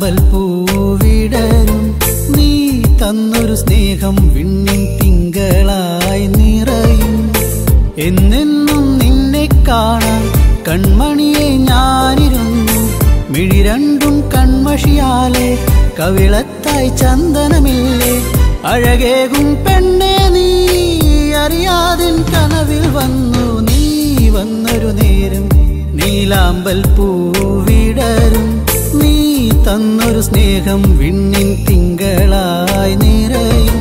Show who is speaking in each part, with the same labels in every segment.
Speaker 1: നീലാമ്പൽ പൂവിടരും നീ തന്നൊരു സ്നേഹം വിണ്ണിൻ തിങ്കളായി നിറയും എന്നെന്നും നിന്നെ കാണാൻ കൺമണിയെ ഞാനിരുന്നു മിഴി രണ്ടും കൺമഷിയാലെ കവിളത്തായി ചന്ദനമില്ലേ അഴകേകും പെണ്ണെ നീ അറിയാതിൻ കനവിൽ വന്നു നീ വന്നൊരു നേരം നീലാമ്പൽ പൂവിടരും നീ തന്നൊരു സ്നേഹം വിണ്ണിൻ തിങ്കളായി നിറയും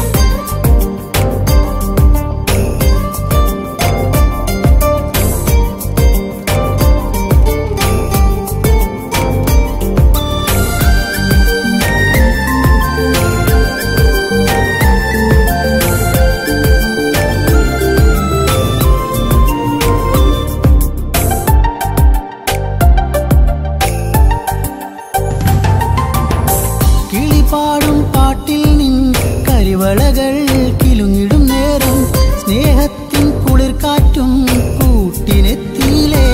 Speaker 1: കിളിപാടും പാട്ടിൽ നിൻ കരിവളകൾ കിലുങ്ങിടും നേരം സ്നേഹത്തിൻ കുളിർക്കാറ്റും കൂട്ടിനെത്തിയിലേ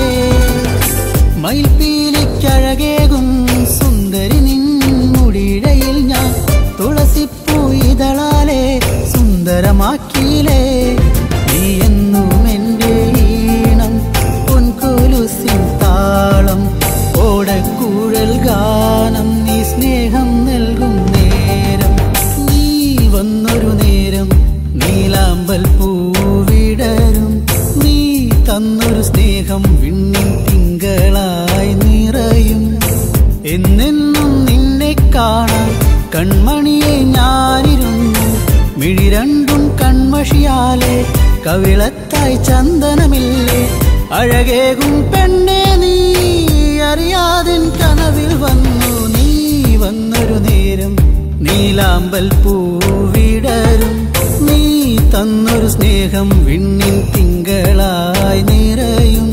Speaker 1: മയിൽപ്പീലിക്കഴകേകും സുന്ദരി നിൻ മുടിയിഴയിൽ ഞാൻ തുളസിപ്പൂ ഇതളാലെ സുന്ദരമാക്കിയിലേ നീ എന്നും എൻ്റെ ഈണം പൊൻകൊലുസിൻ താളം ഓടക്കൂഴൽ ഗാനം നീ സ്നേഹം നൽകും നേരം നീ വന്നൊരു നേരം നീലാമ്പൽ പൂവിടരും നീ തന്നൊരു സ്നേഹം വിണ്ണിൻ തിങ്കളായി നിറയും എന്നെന്നും നിന്നെ കാണാൻ കൺമണിയെ ഞാനിരുന്നു മിഴി രണ്ടും കൺമഷിയാലെ കവിളത്തായി ചന്ദനമില്ലേ അഴകേകും പെണ്ണെ നീ അറിയാതിൻ കനവിൽ വന്നു നീ വന്നൊരു നേരം നീലാമ്പൽ പൂവിടരും നീ തന്നൊരു സ്നേഹം വിണ്ണിൻ തിങ്കളായി നിറയും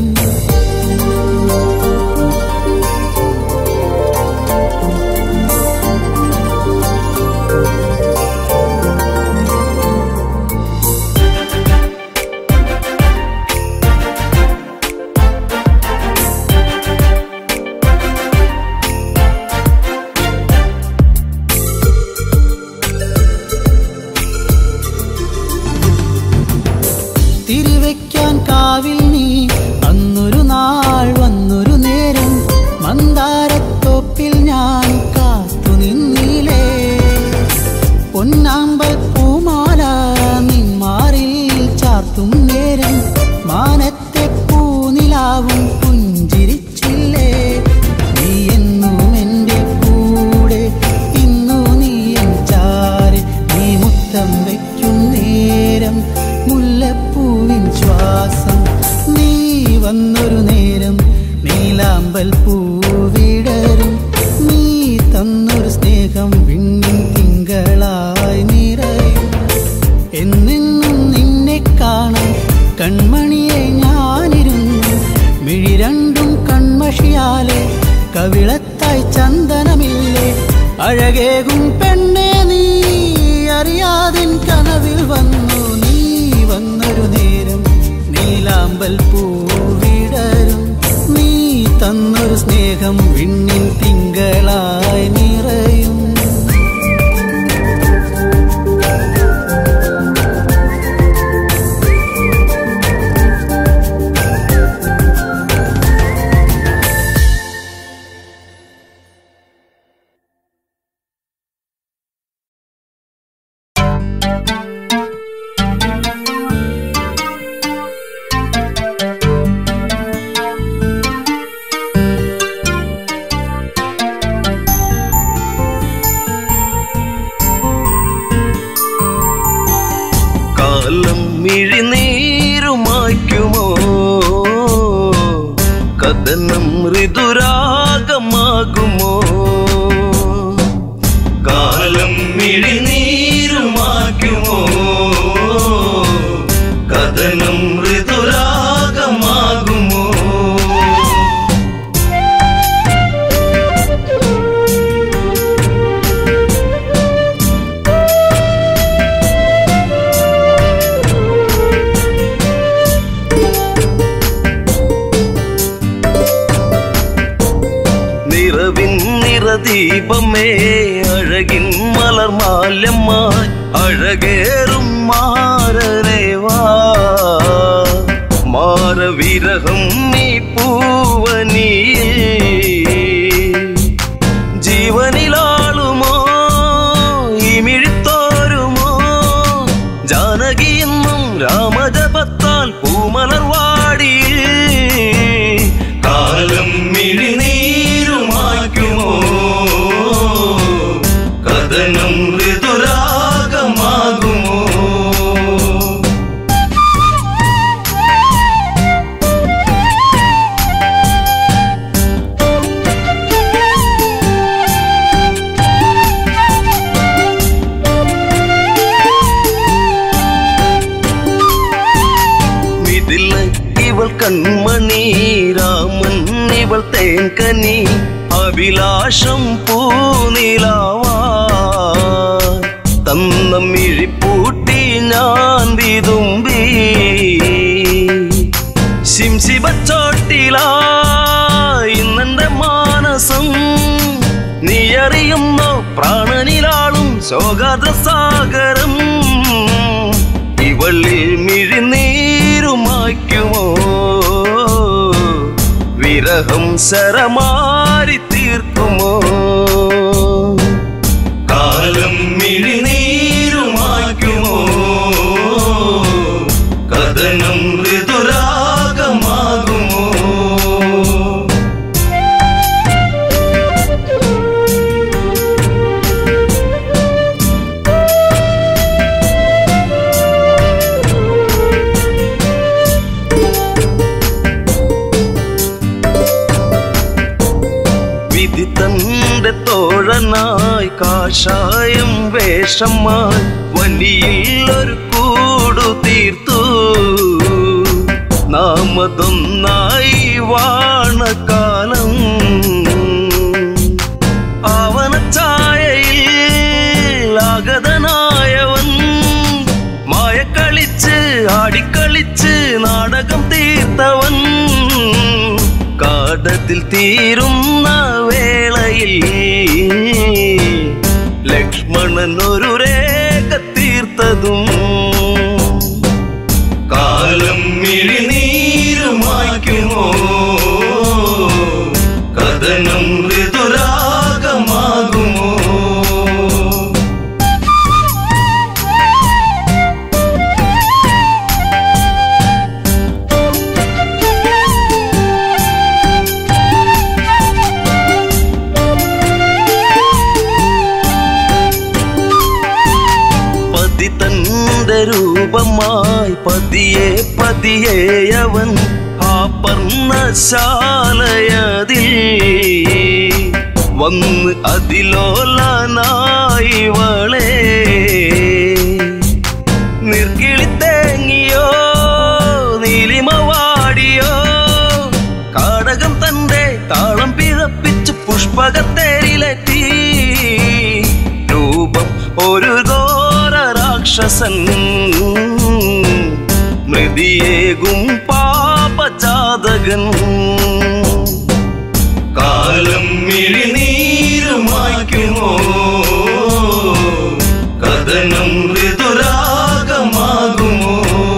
Speaker 1: തിരിവെക്കാൻ കാവിൽ നീ അന്നൊരു നാൾ വന്നൊരു നേരം മന്ദാരത്തോപ്പിൽ ഞാൻ കാത്തു നിന്നിലേ പൊന്നാമ്പൽ പൂമാല നിന്മാറിൽ ചാർത്തും നേരം മാനത്തെ പൂനിലാവും പുഞ്ചിരിച്ചില്ലേ നീ എന്നും എൻ്റെ കൂടെ ഇന്നു നീ എൻ ചാരെ നീ മുത്തം വയ്ക്കും നേരം മുല്ലപ്പൂവിൻ ശ്വാസം നീ വന്നൊരു നേരം നീലാമ്പൽ പൂവിടരും നീ തന്നൊരു സ്നേഹം വിണ്ണിൻ തിങ്കളായി നിറയും എന്നെന്നും നിന്നെ കാണാൻ കൺമണിയെ ഞാനിരുന്നു മിഴി രണ്ടും കൺമഷിയാലെ കവിളത്തായി ചന്ദനമില്ലേ അഴകേകും പെണ്ണെ നീ അറിയാതിൻ കനവിൽ വന്നു നീ വന്നൊരു നേരം നീലാമ്പൽ പൂവിടരും നീ തന്നൊരു സ്നേഹം വിണ്ണിൻ തിങ്കളായി നിറയും
Speaker 2: കാലം മിഴിനീരുമായ്ക്കുമോ കഥനം ഋതുരാഗമാകുമോ കാലം മിഴിനീരുമായ്ക്കുമോ കഥനം ഋതുരാഗമാകുമോ നിറവിൻ നിറ നിറദീപമേ അഴകിൻ മലർമാല്യമായി അഴകേറും മാരരേവാ മാരവിരഹം നീ പൂവനിയിൽ ജീവനിലാളുമോ ഇമിഴിത്തോരുമോ ജാനകി എന്നും രാമജപത്താൽ പൂമലർവാടി കാലം മിഴിനീരുമാക്കുമോ കഥനം ഋതുരാഗമാകുമോ ഇതിൽ ഇവൾ കൺമണി രാമൻ ഇവൾ തേൻകനി അഭിലാഷം പൂനിലാവാ തന്ന മിഴിപ്പൂട്ടി ഞാൻ വിതുമ്പി ശിംശിബച്ചോട്ടിലായിന്നെന്റെ മാനസം നീ അറിയുന്നോ പ്രാണനിലാളും ശോകാദ്രസാഗരം ഇവളിൽ മിഴിനീരുമായ്ക്കുമോ വിരഹം ശരമാരി തീർക്കുമോ കാലം മിഴിനീരുമായ്ക്കുമോ കഥനം ഋതുരാഗമാകുമോ വിധി തന്റെ തോഴനായി കാഷായം വേഷമായി വണ്ടിയിൽ ഒരു കൂടു തീർത്തു നാമതൊന്നായി വാണകാലം ആവനച്ചായയിൽ ആഗതനായവൻ മായക്കളിച്ച് ആടിക്കളിച്ച് നാടകം തീർത്തവൻ കാടത്തിൽ തീരുന്ന വേളയിൽ ലക്ഷ്മണൻ ഒരു രേഖ തീർത്തതും കാലം മിഴിനീരുമായ്ക്കുമോ കഥനം ഋതുരാഗമാകുമോ പതി തന്റെ രൂപമായി പതിയെ പതിയെ അവൻ ആ പർണശാലയതിൽ വന്ന് അതിലോലനായി വളേ നിർക്കിളിത്തേങ്ങിയോ നീലിമവാടിയോ കാടകം തന്റെ താളം പിഴപ്പിച്ച് പുഷ്പകത്തേരിലെത്തി രൂപം ഒരു ഘോര രാക്ഷസൻ മൃതിയേകും പാപജാതകൻ കാലം മിഴിനീരുമായ്ക്കുമോ കഥനം ഋതുരാഗമാകുമോ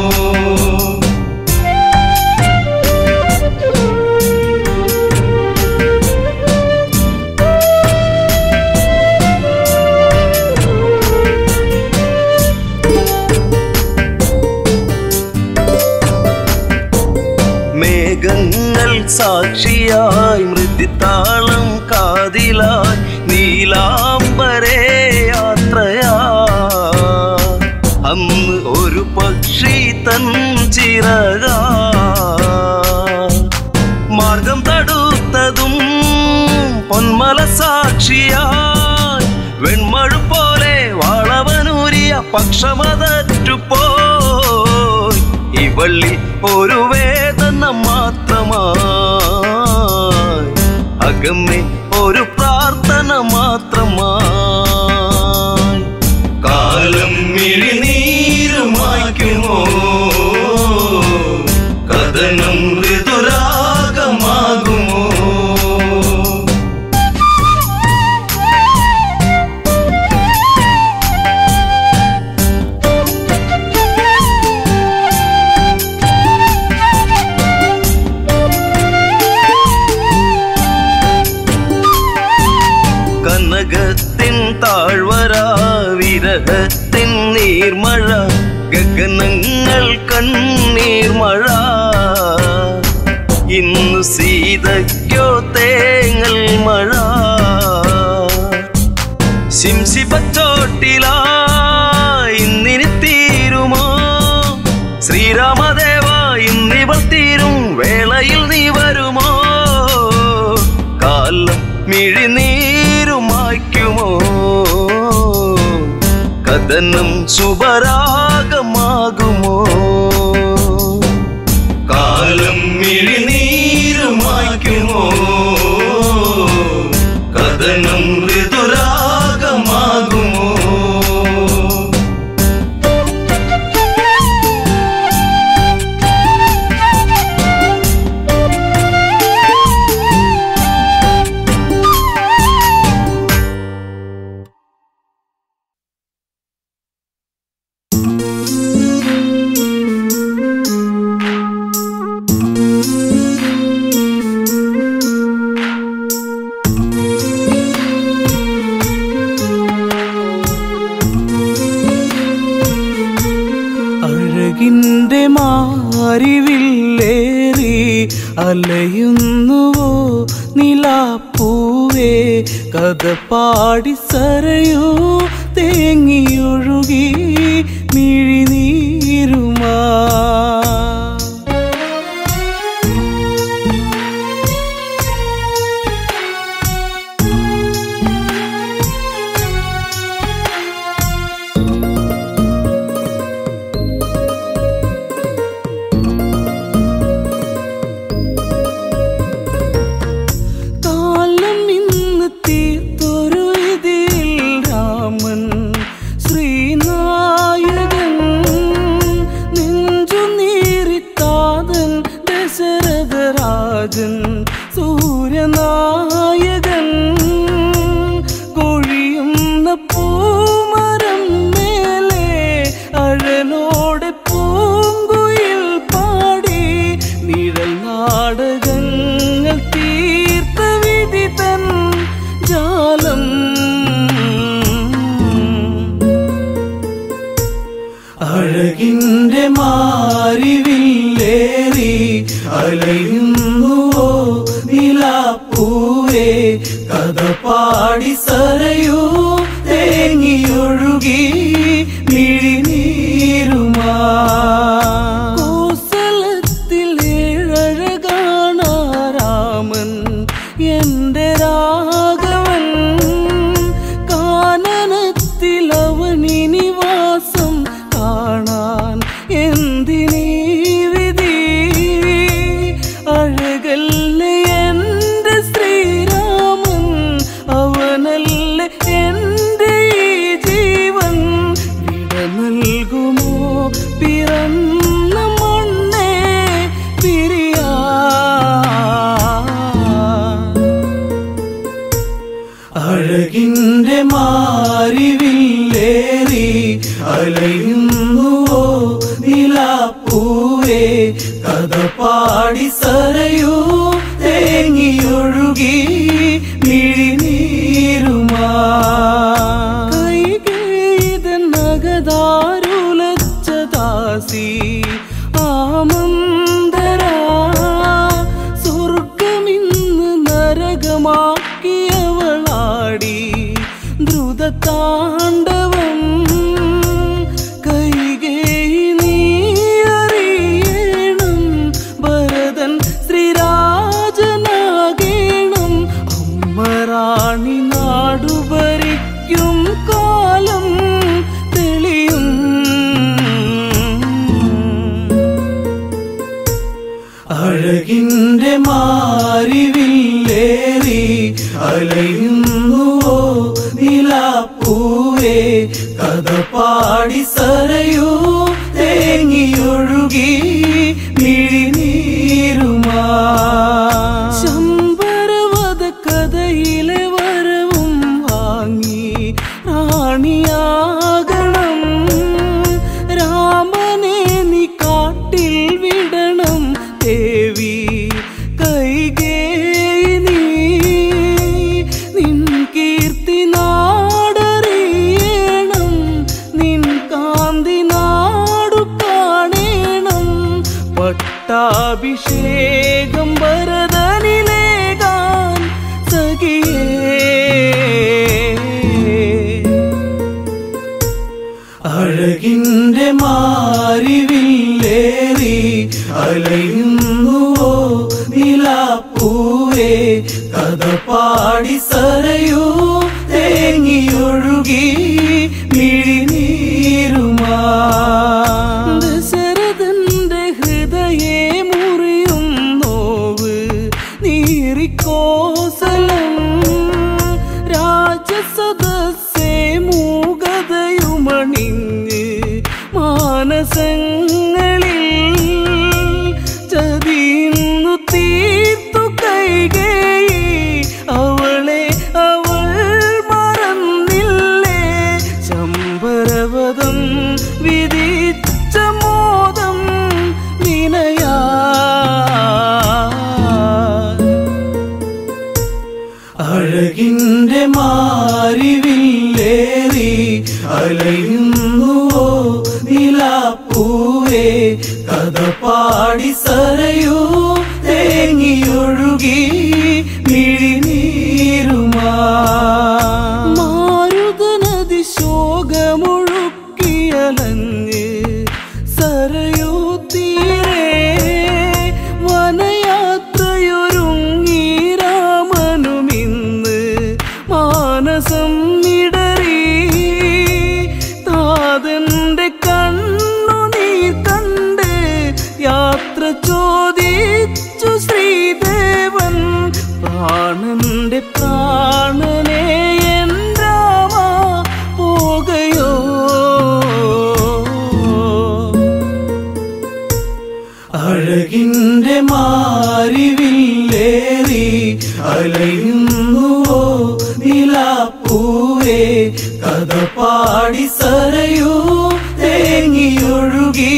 Speaker 2: മേഘങ്ങൾ സാക്ഷിയായി മൃദിത്താളം കാതിലായി നീലാംബരേ യാത്രയാ അന്ന് ഒരു പക്ഷി തൻ ചിറക മാർഗം തടുത്തതും പൊന്മല സാക്ഷിയായി വെൺമഴു പോലെ വളവനൂരിയ പക്ഷമതറ്റുപോയി ഇവള്ളി ഒരു വേദന മാത്രമായി അകമ്മേ ഒരു പ്രാർത്ഥന മാത്രമായി കാലം മിഴിനീരുമായ്ക്കുമോ കഥനം ഋതുരാഗമാകുമോ വിതയ്ക്കോ തേങ്ങൽ മഴ ശിംശിപ്പച്ചോട്ടിലാ ഇന്നിനി തീരുമോ ശ്രീരാമദേവ ഇന്നിവൾ തീരും വേളയിൽ നീ വരുമോ കാലം മിഴിനീരുമായ്ക്കുമോ കഥനം ശുഭരാഗമാകുമോ കാലം മിഴിനീരുമായ്ക്കുമോ കഥനം ഋതുരാഗമാകുമോ
Speaker 1: അഴകിൻ്റെ മാറിവില്ലേറി അലയുന്നുവോ നിലാപ്പൂവേ കഥ പാടി സരയോ തേങ്ങിയൊഴുകി മിഴിനീരുമാ കാലം ഇന്ന് തീർത്തൊരു ഇതിൽ രാമൻ ശ്രീനായകൻ നെഞ്ചു നീറിത്താതൻ ദശരഥരാജൻ സൂര്യനായകൻ കൊഴിയുന്ന പൂമരം മേലെ അഴലോടെ പൂങ്കുയിൽ പാടി നിഴൽ നാടകങ്ങൾ തീർത്ത വിധി തൻ ജാലം അഴകിൻ്റെ മാറിവില്ലേറി അലയുന്നുവോ നിലാപ്പൂവേ കഥ പാടി സരയൂ തേങ്ങിയൊഴുകി മിഴിനീരുമാ കോസലത്തിൽ ഏഴഴകാണാ രാമൻ എന്റെ രാഘവൻ കാനനത്തിൽ അവനിനി വാസം കാണാൻ എന്തിനീ വിധി അഴകല്ലേ എന്റെ ശ്രീരാമൻ അവനല്ലേ എന്റെ ഈ ജീവൻ വിട നൽകുമോ പിറന്ന മണ്ണേ പിരിയാ അഴകിൻ്റെ മാറിവില്ലേറി അലയുന്നുവോ നിലാപ്പൂവേ കഥ പാടി സരയൂ തേങ്ങിയൊഴുകി മിഴിനീരുമാ കൈകേതൻ നഗതാരുലച്ച ദാസി ആമന്തരാ സ്വർഗമിന്ന് നരകമാക്കിയവളാടി ദ്രുതതാണ്ഡവം കൈകേയി നീ അറിയണം ഭരതൻ ശ്രീരാജനാകേണം അമ്മറാണി നാടു ഭരിക്കും കാലം തെളിയും അഴകിൻ്റെ മാറിവില്ലേറി അലയുന്നുവോ നിലാപ്പൂവേ കഥ പാടി സരയൂ തേങ്ങിയൊഴുകി മിഴിനീരുമാ ശമ്പരവത കഥയിലെ വരവും വാങ്ങി റാണിയാകണം രാമനെ നീ കാട്ടിൽ വിടണം ദേവി കൈകേയി നീ നിൻ കീർത്തി നാടറിയണം നിൻ കാന്തി നാ കഥ പാടി സരയൂ തേങ്ങിയൊഴുകി മിഴിനീരുമാ ദശരഥന്റെ ഹൃദയെ മുറിയും നോവ് നീറിക്കോസലം രാജസദസ്സേ മൂകതയുമണിഞ്ഞ് മാനസങ്ങളിൽ ചതിയുന്നു തീർത്തു കൈകേയി അവളെ അവൾ മറന്നില്ലേ ശമ്പരവതം വിധിച്ച മോദം വിനയാ അഴകിന്റെ മാറിവില്ലേറി അലയുന്നുവോ നിലാപ്പൂവേ കഥ പാടി സരയൂ തേങ്ങിയൊഴുകി മിഴിനീരുമാ മാരുതനദി ശോകമൊഴുക്കിയലഞ്ഞ് സരയൂ തീരെ വനയാത്രയൊരുങ്ങി രാമനുമിന്ന് മാനസം ഇടറി താതന്റെ കണ്ണുനീർ കണ്ട് യാത്ര ചോദിച്ചു ശ്രീദേവൻ പ്രാണന്റെ പ്രാണനെ എൻ രാമ പോകയോ അഴകിന്റെ മാറിവില്ലേറി അലയുന്നുവോ നിലാപ്പൂവേ കഥ പാടി സരയൂ തേങ്ങിയൊഴുകി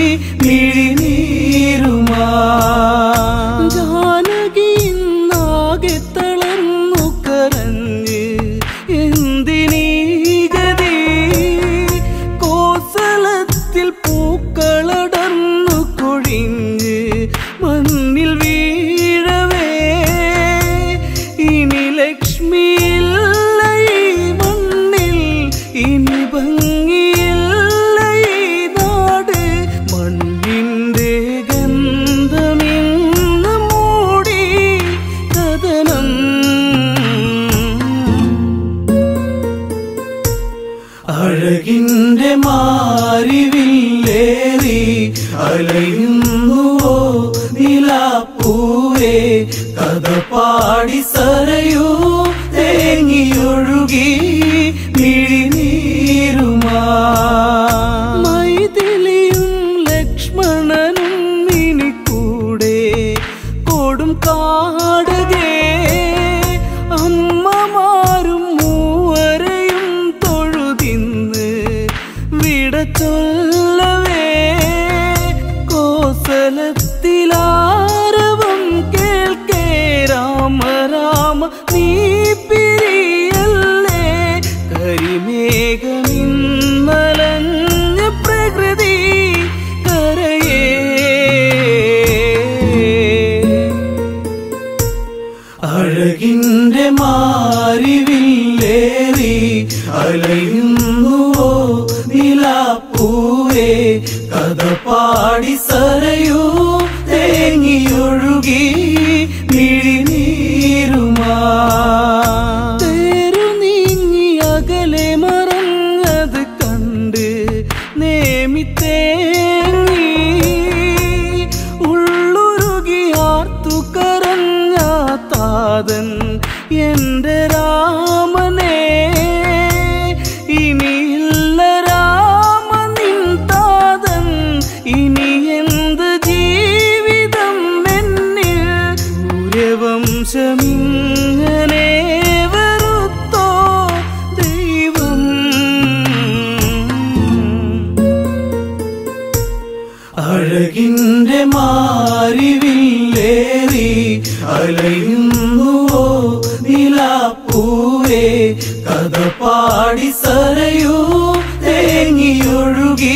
Speaker 1: മിഴിനീരുമാ ജാനകിന്നാകെ തളർന്നു കരഞ്ഞ് എന്തിനീ ഗതി കോസലത്തിൽ പൂക്കളടർന്നു കൊഴിഞ്ഞ് മണ്ണിൽ വീഴവേ ഇനി ലക്ഷ്മിയില്ല ഈ മണ്ണിൽ ഇനി ഭംഗിയില്ല ഈ നാട് മണ്ണിന്റെ ഗന്ധമിന്ന് മൂടി കഥനം അഴകിന്റെ മാറിവില്ലേറി അലയുന്നുവോ നിലാപ്പൂവേ കഥ പാടി സരയൂ തേങ്ങിയൊഴുകി മിഴിനീരുമാ മൈഥിലിയും ലക്ഷ്മണനും ഇനി കൂടെ കൊടും കാടകേ അമ്മമാരും മൂവരെയും തൊഴുതിന്ന് വിട ചൊല്ലവേ കോസലത്തിലാരവം കേൾക്കേ രാമ രാമ നീ പിരിയല്ലേ കരിമേഘമിന്നലഞ്ഞ പ്രകൃതി കരയേ അഴകിന്റെ മാറിവില്ലേറി അലയുന്നുവോ നിലാപ്പൂവേ കഥ പാടി സരയൂ തേങ്ങിയൊഴുകി മിഴിനീരുമാ തേരു നീങ്ങി അകലെ മറഞ്ഞത് കണ്ട് നേമി തേങ്ങി ഉള്ളുരുകി ആർത്തു കരഞ്ഞ താതൻ എന്റെ രാമനെ ഇനിയില്ല രാമ നിൻ താതൻ ഇനി എന്ത് ജീവിതം എന്നിൽ സൂര്യവംശമിങ്ങനെ വെറുത്തോ ദൈവം അഴകിന്റെ മാറിവില്ലേറി അലയുന്നുവോ നിലാപ്പൂവേ കഥ പാടി സരയൂ തേങ്ങിയൊഴുകി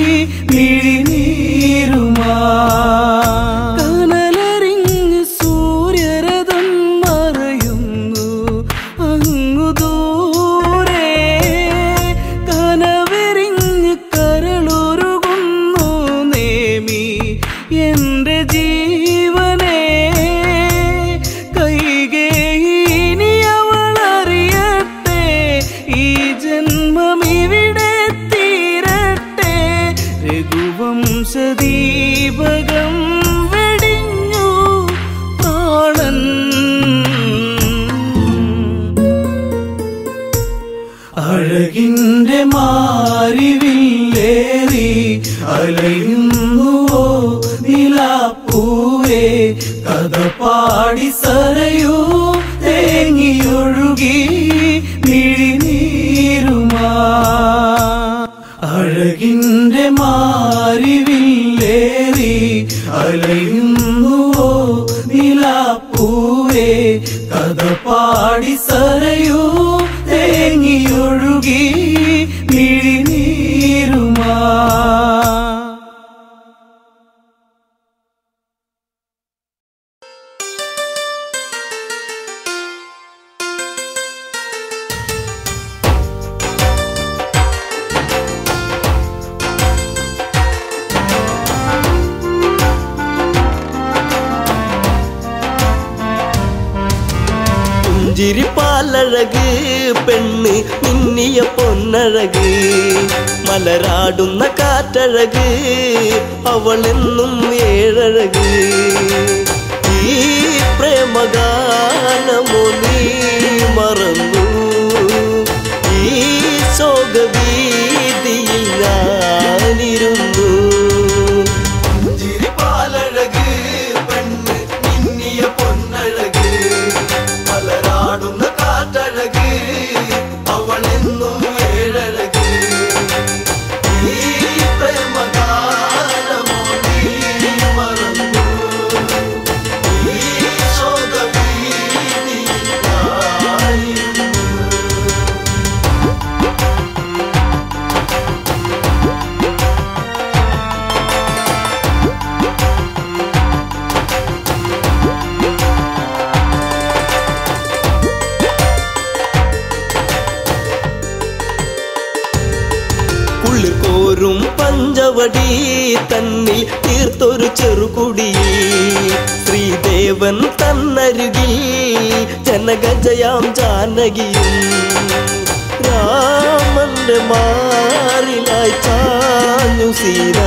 Speaker 1: മിഴിനീരുമാ കനലറിഞ്ഞ് സൂര്യരഥം മറയുന്നു അങ്ങു ദൂരെ കനവെറിഞ്ഞ് കരളുരുകുന്നു നേമി എന്റെ ജീവനെ കൈ മാറിവില്ലേറി അലയുന്നുവോ നിലാപ്പൂവേ കഥ പാടി സരയൂ തേങ്ങിയൊഴുകി മിഴിനീരുമാ അഴകിന്റെ മാറിവില്ലേറി അലയുന്നുവോ നിലാപ്പൂവേ കഥ പാടി സരയൂ തേങ്ങിയൊഴുകി മിഴിനീരുമാ
Speaker 2: പുഞ്ചിരി പാലഴക് പെണ്ണ് മിന്നിയ പൊന്നഴക് മലരാടുന്ന കാറ്റഴക് അവളെന്നും ഏഴഴക് ഈ പ്രേമഗാനമോ നീ മറന്നു ഈ ശോകവീതിയിൽ ഞാനിരുന്നു പുഞ്ചിരി പാലഴക് പെണ്ണ് മിന്നിയ പൊന്നഴക് മലരാടുന്ന കാറ്റഴക് അവളെന്നും ഏഴഴക് ഈ പ്രേമഗാനമോ നീ മറന്നു ഈ ശോകവീതിയിൽ ഞാനിരുന്നു ഉള്ളിൽ കോരും പഞ്ചവടി തന്നിൽ തീർത്തൊരു ചെറുകുടി ശ്രീദേവൻ തന്നരുകിൽ ജനഗജയാം ജാനകിയും രാമന്റെ മാറിലായി ചാഞ്ഞു സീന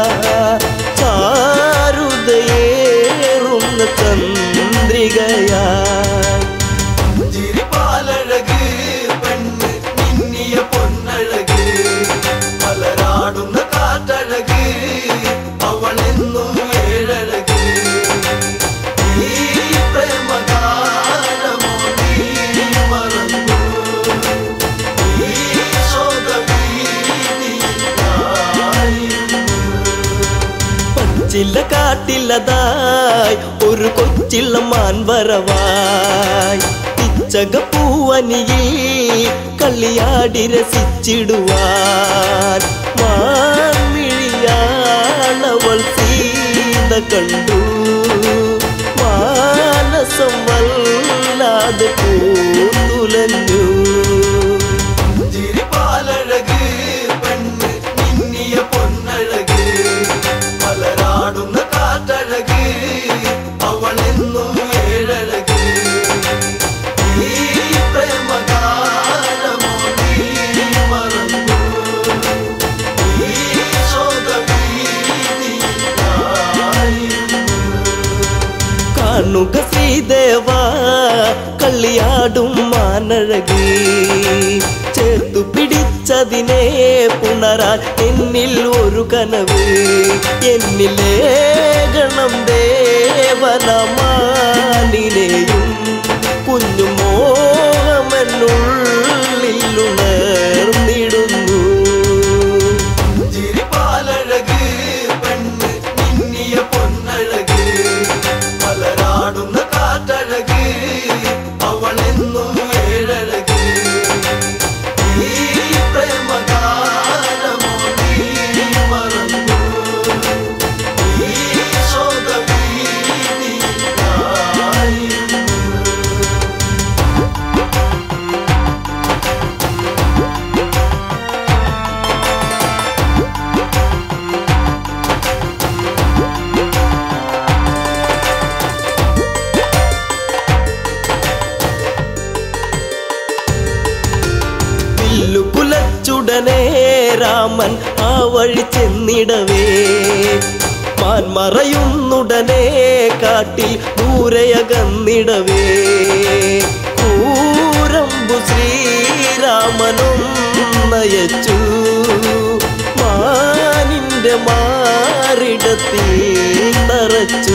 Speaker 2: ചാരുതയേറുന്ന ചന്ദ്രികയായി ചിരിപ്പാലഴക് പെണ്ണ് മിന്നിയ പൊന്നഴക് മലരാടുന്ന കാറ്റഴക് അവളെന്നും ഏഴഴക് ഈ പ്രേമഗാനമോ നീ മറന്നു ഈ ശോകവീതിയിൽ ഞാനിരുന്നു. പച്ചില കാട്ടിലതായി ഒരു കൊച്ചിള്ള മാൻവരവായി പിച്ചക പൂവനിയിൽ കളിയാടി രസിച്ചിടുവാൻ മാൻമിഴിയാളവൾ സീത കണ്ടു മാനസം വല്ലാതെ പൂത്തുലഞ്ഞു ചിരിപ്പാലഴക് പെണ്ണ് മിന്നിയ പൊന്നഴക് മലരാടുന്ന കാറ്റഴക് അവളെന്നും ഏഴഴക് ഈ പ്രേമഗാനമോ നീ മറന്നു ഈ ശോകവീതിയിൽ ഞാനിരുന്നു. കാണുക ശ്രീദേവ കളിയാടും മാനഴകി ചേർത്തു പിടിച്ചതിനെ പുണരാൻ എന്നിൽ ഒരു കനവ് എന്നിലെ ഗണം ദേവനമാനിനെയും കുഞ്ഞു മോഹമെന്നുള്ളിൽ ഉണർന്നിടുന്നു ചിരിപ്പാലഴക് പെണ്ണ് മിന്നിയ പൊന്നഴക് മലരാടുന്ന കാറ്റഴക് അവളെന്നും ഏഴഴക് ഈ പ്രേമഗാനമോ നീ മറന്നു ഈ ശോകവീതിയിൽ ഞാനിരുന്നു. വില്ലു കുലച്ചുടനെ രാമൻ ആ വഴി ചെന്നിടവേ മാൻ മറയുന്നുടനെ കാട്ടിൽ ദൂരയകന്നിടവേ കൂരമ്പു ശ്രീരാമനും നയച്ചു
Speaker 3: അവരെ മാറിടത്തി തറച്ചു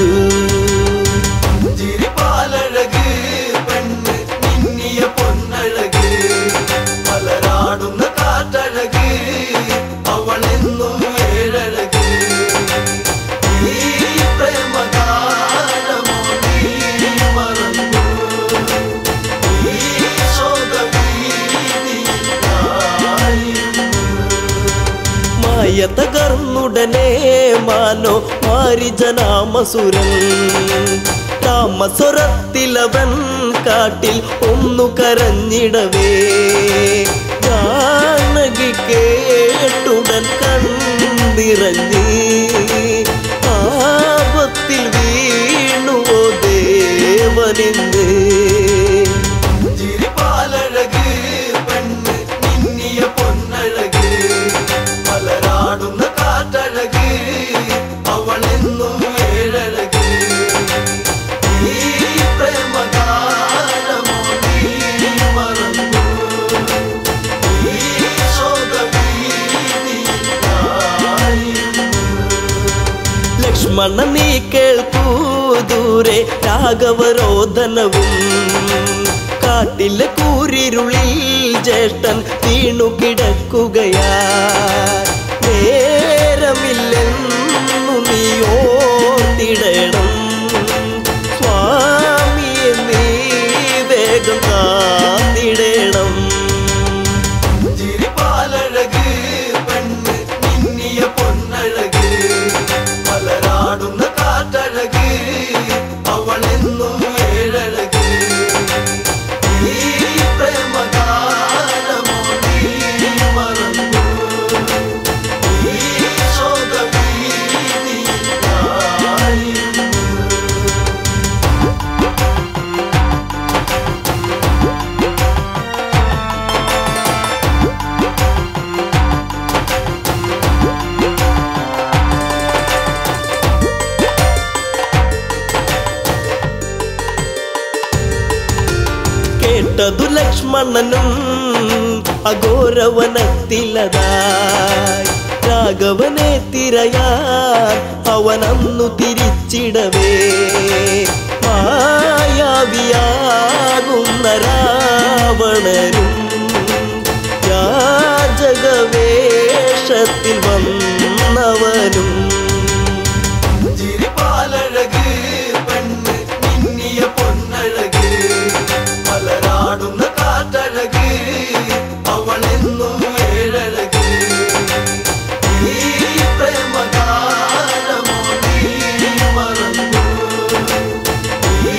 Speaker 1: ചിരിപ്പാലഴക് പെണ്ണ് മിന്നിയ പൊന്നഴക് മലരാടുന്ന കാറ്റഴക് അവളെന്നും ഏഴഴക് ഈ പ്രേമഗാനമോ നീ മറന്നു ഈ ശോകവീതിയിലായിരുന്നു
Speaker 3: മായ തകർന്നുടനെ മാനോ മാരിജനാമസുരൻ രാമസ്വരത്തിലവൻ കാട്ടിൽ ഒന്നു കരഞ്ഞിടവേ ജാനകി കേട്ടുടൻ കണ്ണിറങ്ങി ആപത്തിൽ വീണുവോ ദേവനിന്ന്
Speaker 1: ചിരിപ്പാലഴക് പെണ്ണ് മിന്നിയ പൊന്നഴക് മലരാടുന്ന കാറ്റഴക് അവളെന്നും ഏഴഴക് ഈ പ്രേമഗാനമോ നീ മറന്നു ഈ ശോകവീതിയിലായിരുന്നു
Speaker 3: ലക്ഷ്മണ നീ കേൾക്കൂ ദൂരെ രാഘവരോധനവും കാട്ടിലെ കൂരിരുളിൽ ജ്യേഷ്ഠൻ വീണു കിടക്കുകയാ നേരമില്ലെന്നു നീ ഓർത്തിടണം സ്വാമിയെ നീ വേഗം കാത്തിടണം
Speaker 1: ചിരിപ്പാലഴക് പെണ്ണ് മിന്നിയ പൊന്നഴക് മലരാടുന്ന കാറ്റഴക് അവളെന്നും ഏഴഴക് ഈ പ്രേമഗാനമോ നീ മറന്നു ഈ ശോകവീതിയിലായിരുന്നു
Speaker 3: കേട്ടതു ലക്ഷ്മണനും അഘോരവനത്തിലതായി രാഘവനെ തിരയാൻ അവനന്നു തിരിച്ചിടവേ മായാവിയാകുന്ന രാവണനും യാചകവേഷത്തിൽ വന്നവനും
Speaker 1: ചിരിപ്പാലഴക് പെണ്ണ് മിന്നിയ പൊന്നഴക് മലരാടുന്ന കാറ്റഴക് അവളെന്നും ഏഴഴക് ഈ പ്രേമഗാനമോ നീ മറന്നു ഈ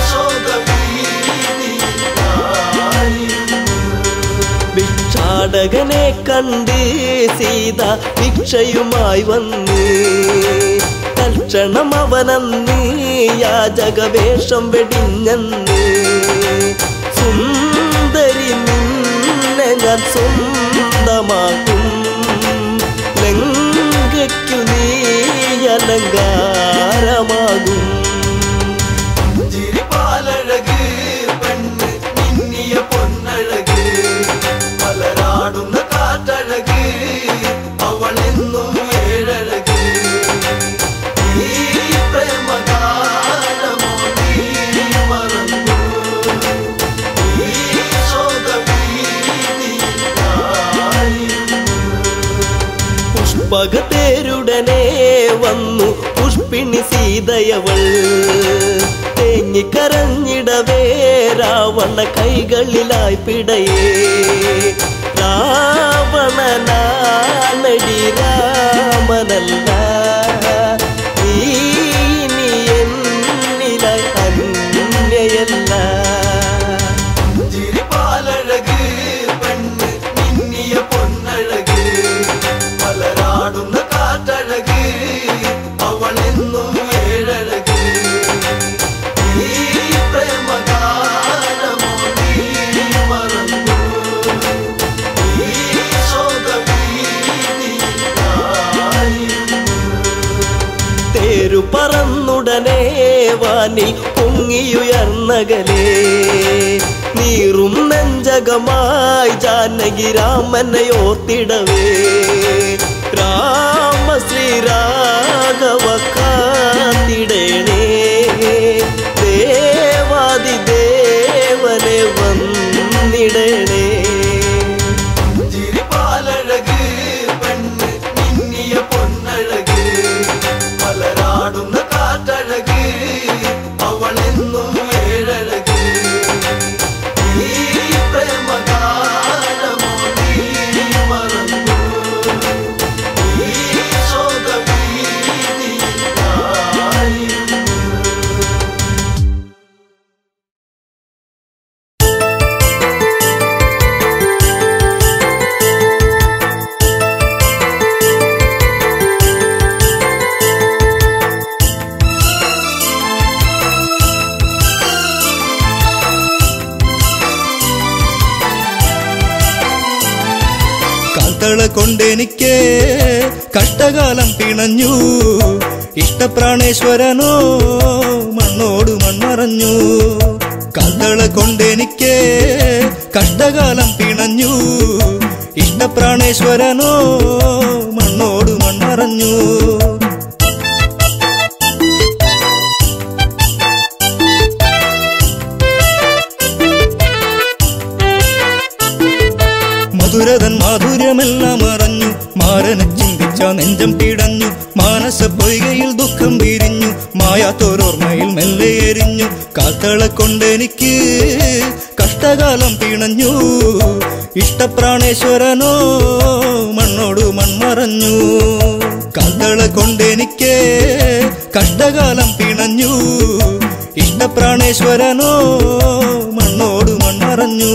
Speaker 1: ശോകവീതിയിലായിരുന്നു
Speaker 3: ഭിക്ഷാടകനെ കണ്ട് സീത ഭിക്ഷയുമായി വന്ന് തൽക്ഷണം അവനന്ന് യാചകവേഷം വെടിഞ്ഞന്ന് സുന്ദരി നിന്നെ ഞാൻ സ്വന്തമാക്കും ലങ്കയ്ക്കു നീ അലങ്കാരമാകും
Speaker 1: ചിരിപ്പാലഴക് പെണ്ണ് മിന്നിയ പൊന്നഴക് മലരാടുന്ന കാറ്റഴക് അവളെന്നും ഏഴഴക് ഈ പ്രേമഗാനമോ നീ മറന്നു ഈ ശോകവീതിയിലായിരുന്നു
Speaker 3: പുഷ്പകത്തേരുടനെ വന്നു പുഷ്പിണി സീതയവൾ തേങ്ങിക്കരഞ്ഞിടവേ രാവണ കൈകളിലായി പിടയേ രാവണനാണടി രാമനല്ല നീ ഇനി എന്നിലായി അന്യയല്ല
Speaker 1: ചിരിപ്പാലഴക് പെണ്ണ് മിന്നിയ പൊന്നഴക് മലരാടുന്ന കാറ്റഴക് അവളെന്നും ഏഴഴക് ഈ പ്രേമഗാനമോ നീ മറന്നു ഈ ശോകവീതിയിലായിരുന്നു
Speaker 3: തേരു പറന്നുടനെ വാനിൽ പൊങ്ങിയുയർന്നകലേ നീറും നെഞ്ചകമായി ജാനകി രാമനെ ഓർത്തിടവേ രാമ ശ്രീരാഘവ കാത്തിടണേ ദേവാദി ദേവനെ വന്നിടണേ
Speaker 1: ചിരിപ്പാലഴക് പെണ്ണ് മിന്നിയ പൊന്നഴക് മലരാടുന്ന കാറ്റഴക് അവളെന്നും ഏഴഴക് ഈ പ്രേമഗാനമോ നീ മറന്നു ഈ ശോകവീതിയിലായിരുന്നു
Speaker 4: കാൽത്തള കൊണ്ടെനിക്ക് കഷ്ടകാലം പിണഞ്ഞു ഇഷ്ടപ്രാണേശ്വരനോ മണ്ണോട് മൺമറഞ്ഞു കാൽത്തള കൊണ്ടെനിക്ക് കഷ്ടകാലം പിണഞ്ഞു ഇഷ്ടപ്രാണേശ്വരനോ മണ്ണോട് മൺമറഞ്ഞു മധുരതൻ മാധുര്യമെല്ലാം അറിഞ്ഞു മാരനെ ചിന്തിച്ച നെഞ്ചം പിടഞ്ഞു മാനസ പൊയ്കയിൽ ദുഃഖം വിരിഞ്ഞു മായാത്തോരോർമ്മയിൽ മെല്ലെ എരിഞ്ഞു കാത്തള കൊണ്ടെനിക്ക് കഷ്ടകാലം പിണഞ്ഞു ഇഷ്ടപ്രാണേശ്വരനോ മണ്ണോട് മൺമറഞ്ഞു കാത്തള കൊണ്ടെനിക്ക് കഷ്ടകാലം പിണഞ്ഞു ഇഷ്ടപ്രാണേശ്വരനോ മണ്ണോട് മൺമറഞ്ഞു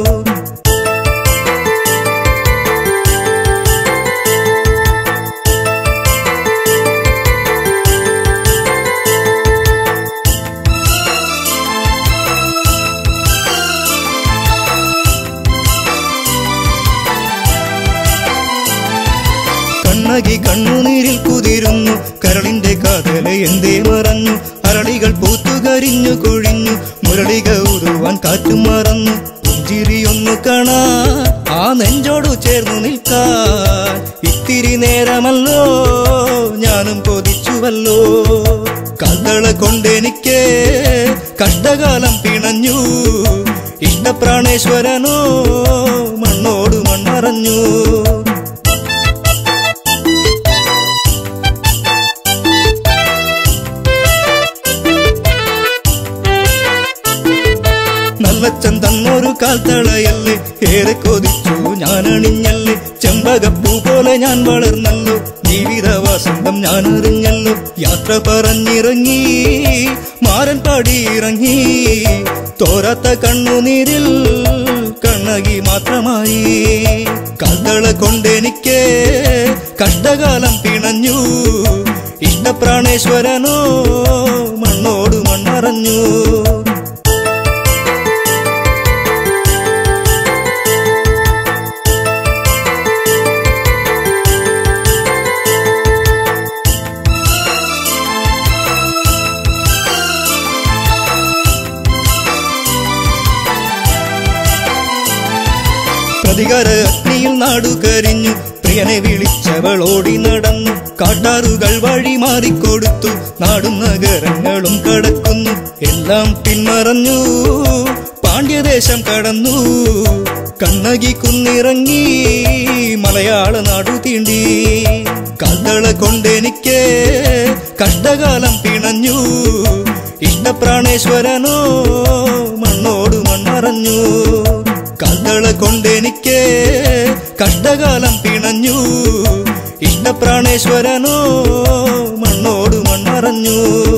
Speaker 4: കണ്ണകി കണ്ണുനീരിൽ കുതിരുന്നു കരളിന്റെ കാതല എന്തേ മറഞ്ഞു അരളികൾ പൂത്തുകരിഞ്ഞു കൊഴിഞ്ഞു മുരളിക ഉരുവാൻ കാറ്റും മറന്നു പുഞ്ചിരിയൊന്നു കാണാ ആ നെഞ്ചോടു ചേർന്നു നിൽക്കാൻ ഇത്തിരി നേരമല്ലോ ഞാനും കൊതിച്ചുവല്ലോ കഥള കൊണ്ടെനിക്ക് കഷ്ടകാലം പിണഞ്ഞു ഇഷ്ടപ്രാണേശ്വരനോ മണ്ണോട് മൺമറഞ്ഞു നല്ലച്ചൻ തന്നൊരു കാൽത്തളയല്ലേ ഏറെ കൊതിച്ചു ഞാൻ അണിഞ്ഞല്ലേ ചെമ്പകപ്പൂ പോലെ ഞാൻ വളർന്നല്ലോ ജീവിത വസന്തം ഞാൻ അറിഞ്ഞല്ലോ യാത്ര പറഞ്ഞിറങ്ങി മാരൻ പാടിയിറങ്ങി തോരാത്ത കണ്ണുനീരിൽ കണ്ണകി മാത്രമായി കാൽത്തള കൊണ്ടെനിക്ക് കഷ്ടകാലം പിണഞ്ഞു ഇഷ്ടപ്രാണേശ്വരനോ മണ്ണോട് മൺമറഞ്ഞു പ്രതികാര അഗ്നിയിൽ നാടു കരിഞ്ഞു പ്രിയനെ വിളിച്ചവൾ ഓടി നടന്നു കാട്ടാറുകൾ വഴി മാറിക്കൊടുത്തു നാടും നഗരങ്ങളും കടക്കുന്നു എല്ലാം പിന്മറഞ്ഞു പാണ്ഡ്യദേശം കടന്നു കണ്ണകി കുന്നിറങ്ങി മലയാള നാടു തീണ്ടി കഥള കൊണ്ടെനിക്ക് കഷ്ടകാലം പിണഞ്ഞു ഇഷ്ടപ്രാണേശ്വരനോ മണ്ണോട് മൺമറഞ്ഞു കഥള കൊണ്ടെനിക്ക് കഷ്ടകാലം പിണഞ്ഞു ഇഷ്ടപ്രാണേശ്വരനോ മണ്ണോട് മൺമറഞ്ഞു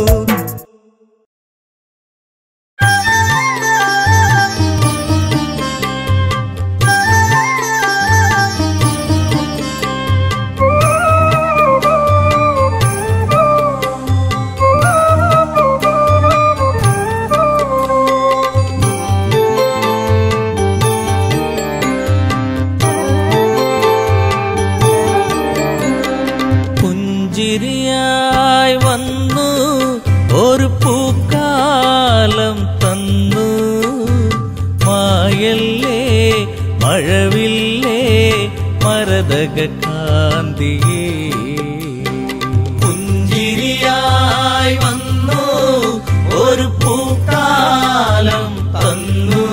Speaker 5: പുഞ്ചിരിയായി വന്നു ഒരു പൂക്കാലം തന്നു മായല്ലേ മഴവില്ലേ മരതക കാന്തിയേ പൂക്കാലം തന്നു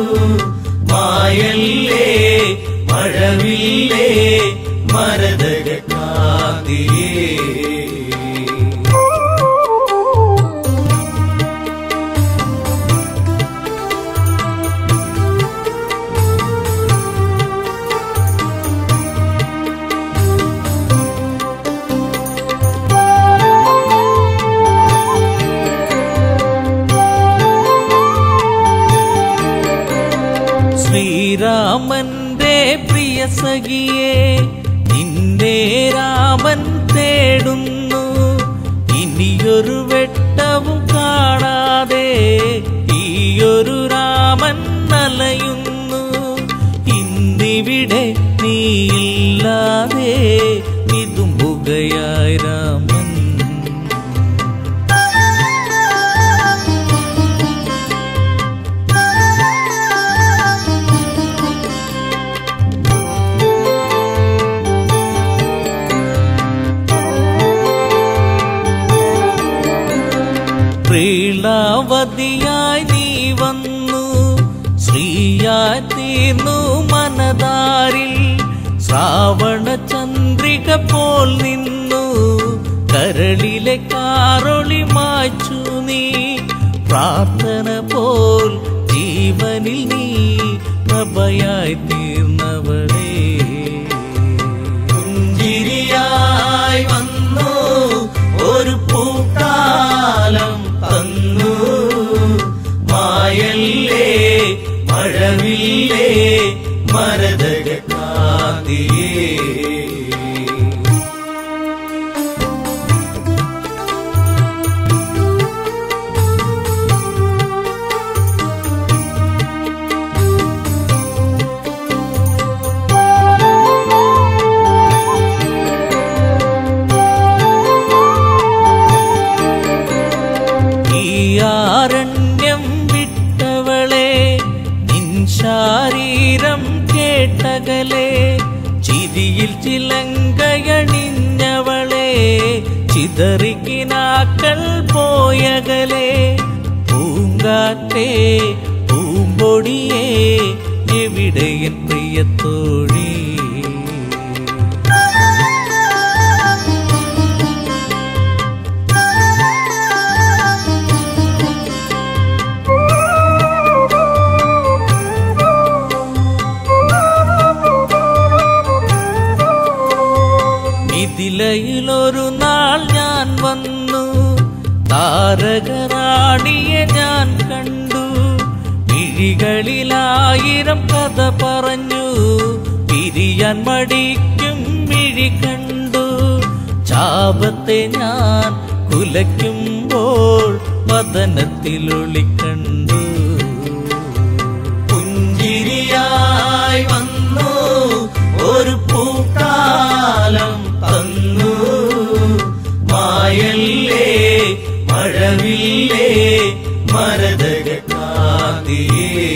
Speaker 5: മായല്ലേ മഴവില്ലേ മരതക കാതിയേ ശ്രീരാമന്റെ പ്രിയ സഖിയെ നിന്റെ രാമൻ തേടുന്നു ഇനിയൊരു വെട്ടവും കാണാതെ ഈയൊരു രാമൻ നലയുന്നു ഇന്നിവിടെ നീയില്ലാതെ ഇതുമ്പുകയായി രാമൻ പ്രീളാവതിയായി നീ വന്നു ശ്രീയായി തീർന്നു മനതാരിൽ ശ്രാവണ ചന്ദ്രിക പോൽ നിന്നു കരളിലെ കാറൊളി മാച്ചു നീ പ്രാർത്ഥന പോൽ ജീവനിൽ നീ പ്രഭയായി തീർന്നവളേ പുഞ്ചിരിയായി വന്നു ഒരു പൂക്കാലം തന്നു മായല്ലേ മഴവില്ലേ മരതക കാതിയേ ഈ ആരണ്യം വിട്ടവളെ നിൻ ശാരീരം കേട്ടകലെ ചിരിയിൽ ചിലങ്കയണിഞ്ഞവളെ ചിതറിക്കിനാക്കൾ പോയകലെ പൂങ്കാറ്റേ പൂമ്പൊടിയേ എവിടെയൻ പ്രിയത്തോഴി മിഥിലയിലൊരു നാൾ ഞാൻ വന്നു താരകറാണിയെ ഞാൻ കണ്ടു മിഴികളിലായിരം കഥ പറഞ്ഞു പിരിയാൻ മടിക്കും മിഴി കണ്ടു ചാപത്തെ ഞാൻ കുലയ്ക്കുമ്പോൾ വദനത്തിലൊളിക്കണ്ടു പുഞ്ചിരിയായി വന്നു ഒരു പൂക്കാലം തന്നു മായല്ലേ മഴവില്ലേ മരതക കാതിയേ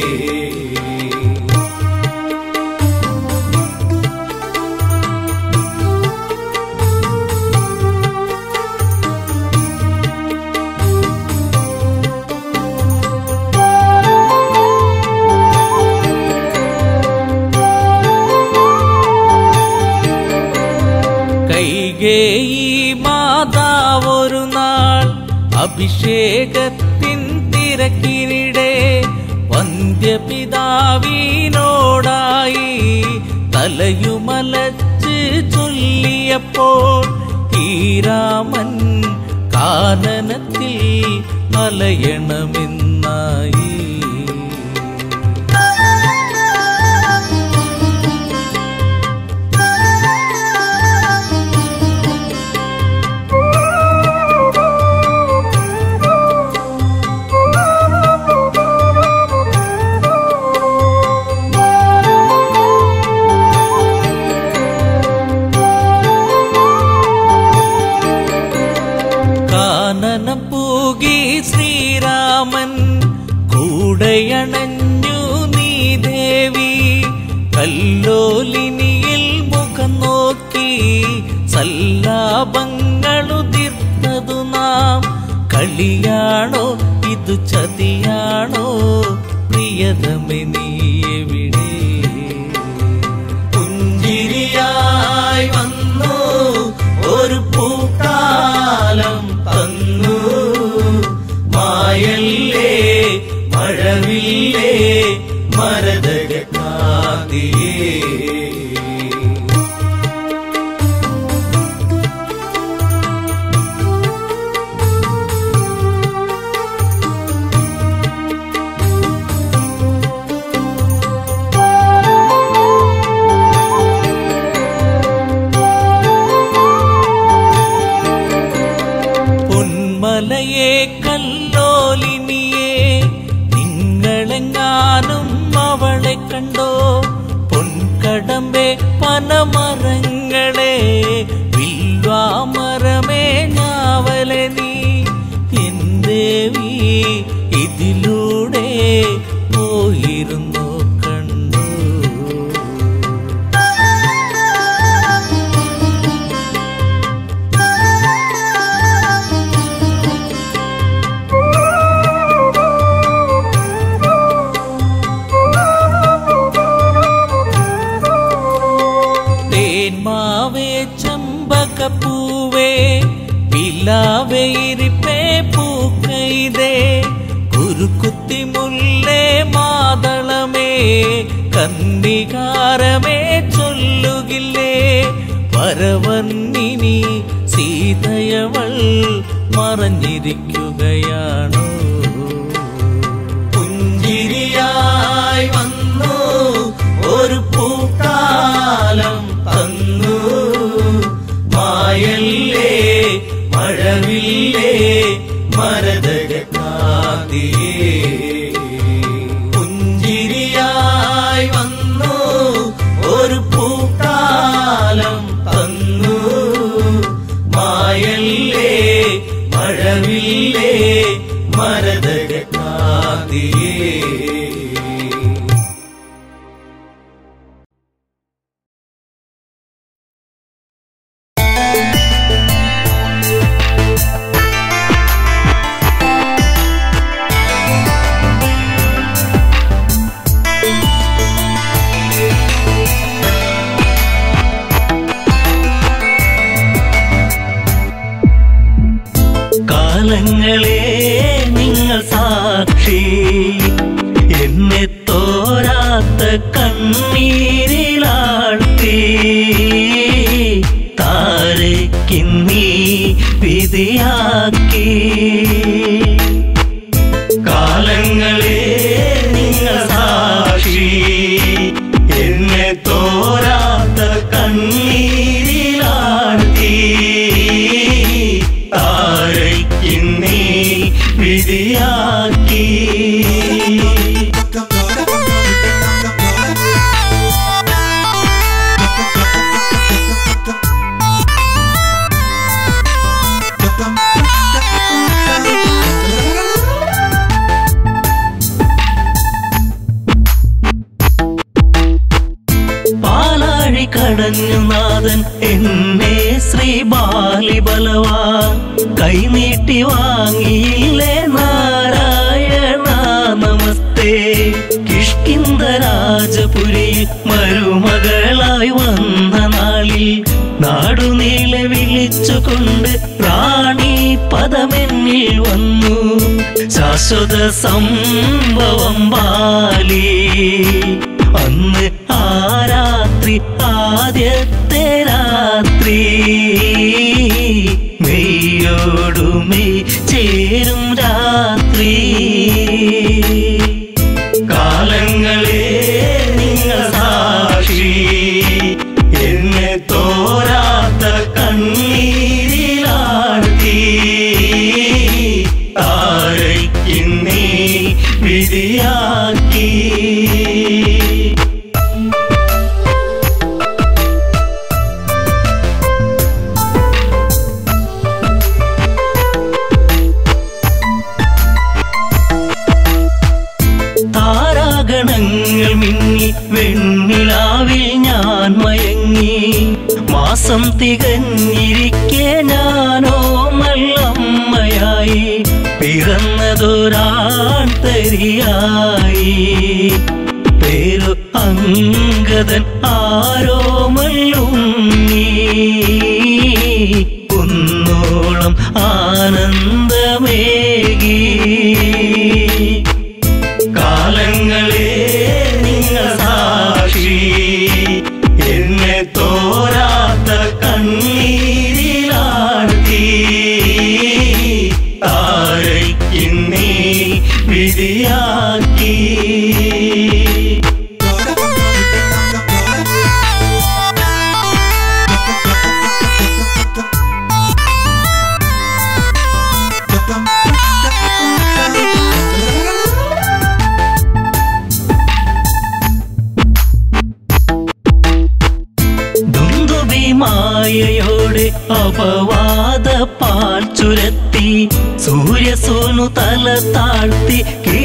Speaker 5: കൈകേയി മാതാവൊരു നാൾ അഭിഷേകത്തിൻ തിരക്കിനിടെ വന്ധ്യപിതാവിനോടായി തലയുമലച്ച് ചൊല്ലിയപ്പോൾ ഈ രാമൻ കാനനത്തിൽ മലയണമെന്നായി കാനനം പൂകി ശ്രീരാമൻ കൂടയണഞ്ഞു നീ ദേവി കല്ലോലിനിയിൽ മുഖം നോക്കി സല്ലാപങ്ങളുതിർത്തതു നാം കളിയാണോ ഇതു ചതിയാണോ പ്രിയതമേ നീ എവിടെ പുഞ്ചിരിയായി വന്നു ഒരു പൂക്കാലം തന്നു മായല്ലേ മഴവില്ലേ മരതക കാതിയേ പൊന്മലയെ കല്ലോലിനിയെ നിങ്ങളെങ്ങാനും അവളെ കണ്ടോ പൊൻകടമ്പെ പനമരങ്ങളെ വിൽവാമരമേ ഞാവലെ നീ എന്തേവി ഇതിലൂടെ പോയിരുന്നു കണ്ടു തേന്മാവേ ചമ്പകപ്പൂവേ പിലാവേ ഇരിപ്പേ പൂക്കൈതേ കുരുക്കുത്തി മുല്ലേ മാതളമേ കന്നികാരമേ ചൊല്ലുകില്ലേ പരവന്നിനി സീതയവൾ മറഞ്ഞിരിക്കുകയാണോ പുഞ്ചിരിയായി വന്നു ഒരു പൂക്കാലം തന്നു മായല്ലേ മഴവില്ലേ മരതക കാതിയേ പുഞ്ചിരിയായി വന്നു ഒരു പൂക്കാലം തന്നു മായല്ലേ മഴവില്ലേ മരതക കാതിയേ
Speaker 2: കാലങ്ങളെ നിങ്ങൾ സാക്ഷി എന്നെ തോരാത്ത കണ്ണീരിലാഴ്ത്തി താരയ്ക്കിന്നീ വിധിയാക്കി കാലങ്ങളെ നിങ്ങൾ സാക്ഷി എന്നെ തോരാത്ത കണ്ണീരിലാഴ്ത്തി താരയ്ക്കിന്നീ വിധിയാക്കി പാലാഴി കടഞ്ഞു നാഥൻ എന്നെ ശ്രീ ബാലിബലവാ കൈനീട്ടി വാങ്ങിയില്ലേ നാരായണ നമസ്തേ കിഷ്കിന്ദ രാജപുരിയിൽ മരുമകളായി വന്ന നാളിൽ നാടുനീളെ വിളിച്ചുകൊണ്ട് റാണി പദമെന്നിൽ വന്നു ശാശ്വത സംഭവം ബാലി അന്ന് ആ രാത്രി ആദ്യത്തെ രാത്രി മെയ്യോടുമെയ് ചേരും രാത്രി കാലങ്ങളെ നിങ്ങൾ സാക്ഷി എന്നെ തോരാത്ത കണ്ണീരിലാഴ്ത്തി താരയ്ക്കിന്നീ വിധിയാക്കി താരാഗണങ്ങൾ മിന്നി വെണ്ണിലാവിൽ ഞാൻ മയങ്ങി മാസം തികഞ്ഞിരിക്കെ ഞാനോ നല്ലമ്മയായി
Speaker 5: പിറന്നതൊരാൺ തരിയായി പേരു അങ്കദൻ ആരോമല്ലുണ്ണി കുന്നോളം ആനന്ദമേകി കാലങ്ങളെ നിങ്ങൾ സാക്ഷി എന്നെ തോരാത്ത കണ്ണീരിലാഴ്ത്തി താരയ്ക്കിന്നീ വിധിയാക്കി ദുന്ദുബി മായയോടെ അപവാദ പാൽ ചുരത്തി സൂര്യസോനു തല താഴ്ത്തി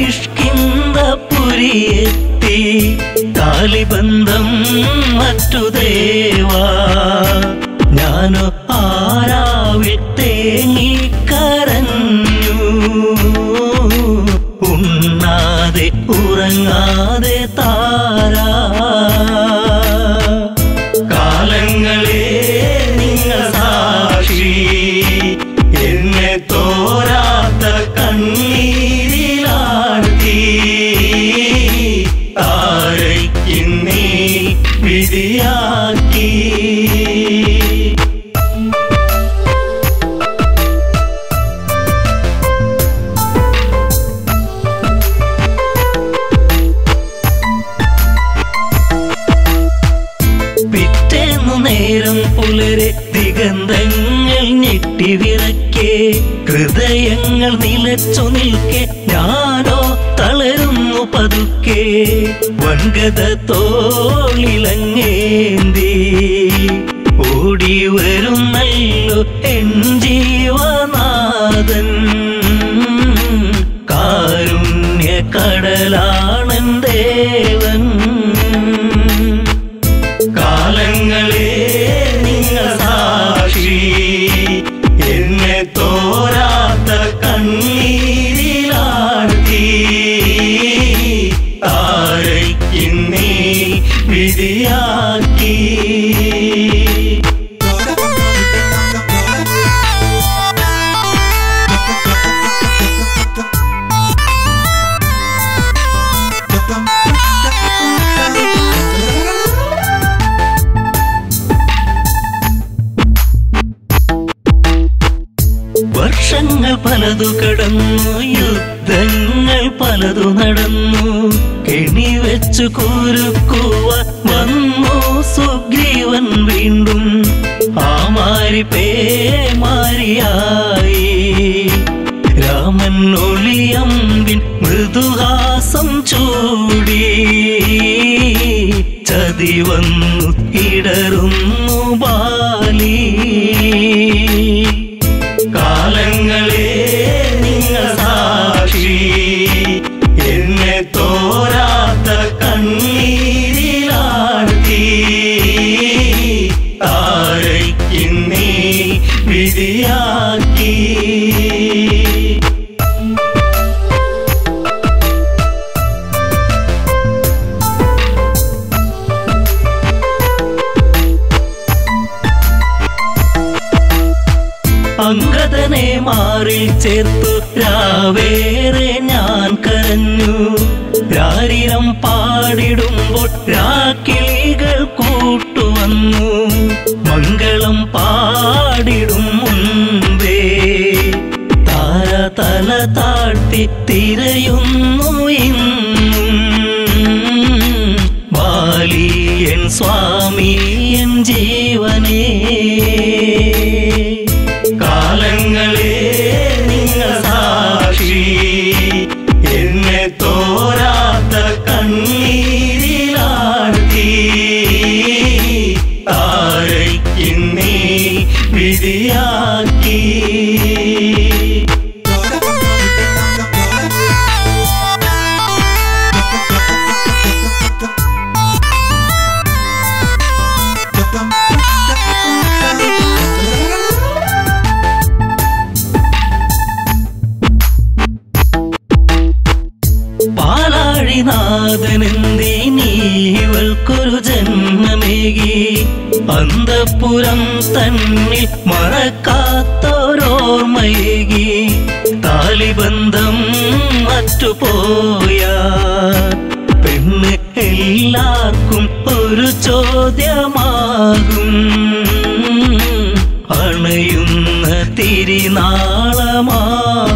Speaker 5: കിഷ്കിന്ദപുരിയെത്തി കാലിബന്ധം മറ്റു ദേവാ ഞാനോ ആരാവിൽ തേങ്ങിക്കരഞ്ഞു ഉണ്ണാതെ ഉറങ്ങാതെ താരാ കാലങ്ങളെ നിങ്ങൾ സാക്ഷി എന്നെ തോരാത്ത കണ്ണീരിലാഴ്ത്തി താരയ്ക്കിന്നീ വിധിയാക്കി പിറ്റേന്നു നേരം പുലരെ ദിഗന്ധങ്ങൾ ഞെട്ടിവിറക്കെ ഹൃദയങ്ങൾ നിലച്ചു നിൽക്കെ ഞാനോ തളരുന്നു പതുക്കെ വൻഗത തോളിലങ്ങേന്തി ഓടി വരുന്നല്ലോ എൻ ജീവനാഥൻ കാരുണ്യ കടലാണൻ ദേവൻ കാലങ്ങളെ നിങ്ങൾ സാക്ഷി എന്നെ തോരാത്ത കണ്ണീരിലാഴ്ത്തി താരയ്ക്കിന്നീ വിധിയാക്കി വർഷങ്ങൾ പലതു കടന്നു യുദ്ധങ്ങൾ പലതു നടന്നു കെണി വെച്ചു കുരുക്കുവ വന്നു സുഗ്രീവൻ വീണ്ടും ആ മാരി പേമാരിയായി രാമൻ ഒളിയമ്പിൻ മൃദുഹാസം ചൂടി ചതി വന്നു ഇടറുന്നു ബാലി കാലങ്ങളെ നിങ്ങൾ സാക്ഷി എന്നെ തോരാത്ത കണ്ണീരിലാഴ്ത്തി താരയ്ക്കിന്നീ വിധിയാക്കി അങ്കദനെ മാറി ചേർത്തു രാവേറെ ഞാൻ കരഞ്ഞു രാരിരം പാടിടുമ്പോൾ രാക്കിളികൾ കൂട്ടുവന്നു മംഗളം പാടിടും മുൻപേ താര തല താഴ്ത്തി തിരയുന്നു ഇന്നും ബാലിയൻ സ്വാമിയൻ ജീവനേ കാലങ്ങളെ നിങ്ങൾ സാക്ഷി എന്നെ തോരാത്ത കണ്ണീരിലാഴ്ത്തി താരയ്ക്കിന്നീ വിധിയാക്കി
Speaker 1: Thank you.
Speaker 5: നാഥനെന്തേ നീവൾക്കൊരു ജന്മമേകി അന്തപുരം തന്നിൽ മറക്കാത്തോരോർമ്മയേകി താലിബന്ധം മറ്റുപോയ പെണ്ണ് എല്ലാവർക്കും ഒരു ചോദ്യമാകും അണയുന്ന തിരിനാളമാ